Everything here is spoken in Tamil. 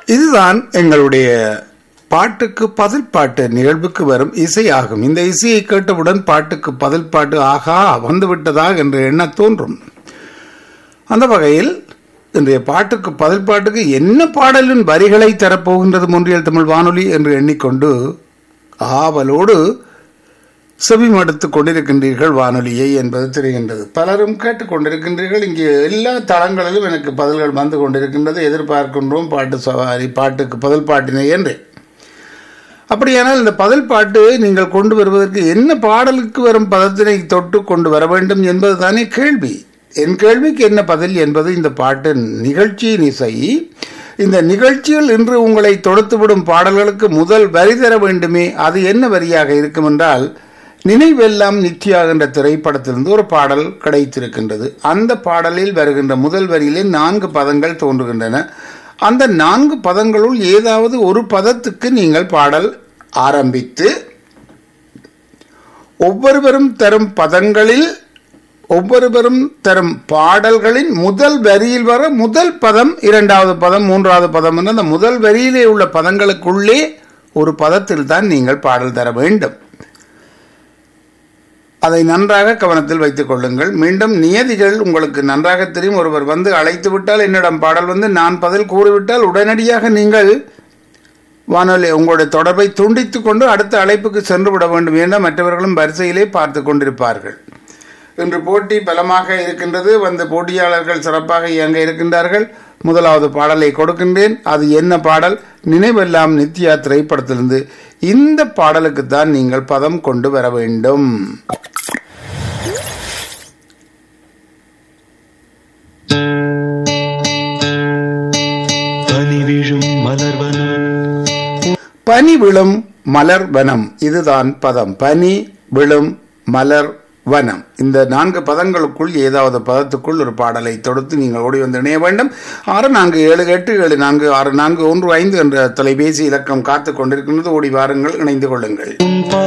இதுதான் எங்களுடைய பாட்டுக்கு பதில் பாட்டு நிகழ்வுக்கு வரும் இசை ஆகும் இந்த இசையை கேட்டவுடன் பாட்டுக்கு பதில் பாட்டு ஆகா வந்துவிட்டதா என்று எண்ண தோன்றும் அந்த வகையில் இன்றைய பாட்டுக்கு பதில் பாட்டுக்கு என்ன பாடலின் வரிகளை தரப்போகின்றது முன்றியல் தமிழ் வானொலி என்று எண்ணிக்கொண்டு ஆவலோடு செவிமடுத்துக் கொண்டிருக்கின்றீர்கள் வானொலியை என்பது தெரிகின்றது பலரும் கேட்டுக்கொண்டிருக்கின்றீர்கள் இங்கே எல்லா தளங்களிலும் எனக்கு பதில்கள் வந்து கொண்டிருக்கின்றது எதிர்பார்க்கின்றோம் பாட்டு சவாரி பாட்டுக்கு பதில் பாட்டினை என்று அப்படியானால் இந்த பதில் பாட்டு நீங்கள் கொண்டு வருவதற்கு என்ன பாடலுக்கு வரும் பதத்தினை தொட்டு கொண்டு வர வேண்டும் என்பது தானே கேள்வி என் கேள்விக்கு என்ன பதில் என்பது இந்த பாட்டு நிகழ்ச்சியின் இசை இந்த நிகழ்ச்சியில் இன்று உங்களை தொடுத்துவிடும் பாடல்களுக்கு முதல் வரி தர வேண்டுமே அது என்ன வரியாக இருக்கும் என்றால் நினைவெல்லாம் நித்யா என்ற திரைப்படத்திலிருந்து ஒரு பாடல் கிடைத்திருக்கின்றது அந்த பாடலில் வருகின்ற முதல் வரியிலே நான்கு பதங்கள் தோன்றுகின்றன அந்த நான்கு பதங்களுள் ஏதாவது ஒரு பதத்துக்கு நீங்கள் பாடல் ஆரம்பித்து ஒவ்வொருவரும் தரும் பதங்களில் ஒவ்வொருவரும் தரும் பாடல்களின் முதல் வரியில் வர முதல் பதம் இரண்டாவது பதம் மூன்றாவது பதம் என்ற அந்த முதல் வரியிலே உள்ள பதங்களுக்குள்ளே ஒரு பதத்தில் தான் நீங்கள் பாடல் தர வேண்டும் அதை நன்றாக கவனத்தில் வைத்துக் கொள்ளுங்கள் மீண்டும் நியதிகள் உங்களுக்கு நன்றாக தெரியும் ஒருவர் வந்து அழைத்து விட்டால் என்னிடம் பாடல் வந்து நான் பதில் கூறிவிட்டால் உடனடியாக நீங்கள் வானொலி உங்களுடைய தொடர்பை துண்டித்துக் கொண்டு அடுத்த அழைப்புக்கு சென்று விட வேண்டும் என்ற மற்றவர்களும் வரிசையிலே பார்த்து கொண்டிருப்பார்கள் இன்று போட்டி பலமாக இருக்கின்றது வந்து போட்டியாளர்கள் சிறப்பாக இயங்க இருக்கின்றார்கள் முதலாவது பாடலை கொடுக்கின்றேன் அது என்ன பாடல் நினைவெல்லாம் நித்யா திரைப்படத்திலிருந்து இந்த பாடலுக்கு தான் நீங்கள் பதம் கொண்டு வர வேண்டும் பனி விழும் மலர்வனம் பனி விழும் மலர் வனம் இதுதான் பதம் பனி விழும் மலர் வனம் இந்த நான்கு பதங்களுக்குள் ஏதாவது பதத்துக்குள் ஒரு பாடலை தொடுத்து நீங்கள் ஓடி வந்து இணைய வேண்டும் ஆறு நான்கு ஏழு எட்டு ஏழு நான்கு ஆறு நான்கு ஒன்று ஐந்து என்ற தொலைபேசி இலக்கம் காத்து கொண்டிருக்கின்றது ஓடி வாருங்கள் இணைந்து கொள்ளுங்கள் உன் பா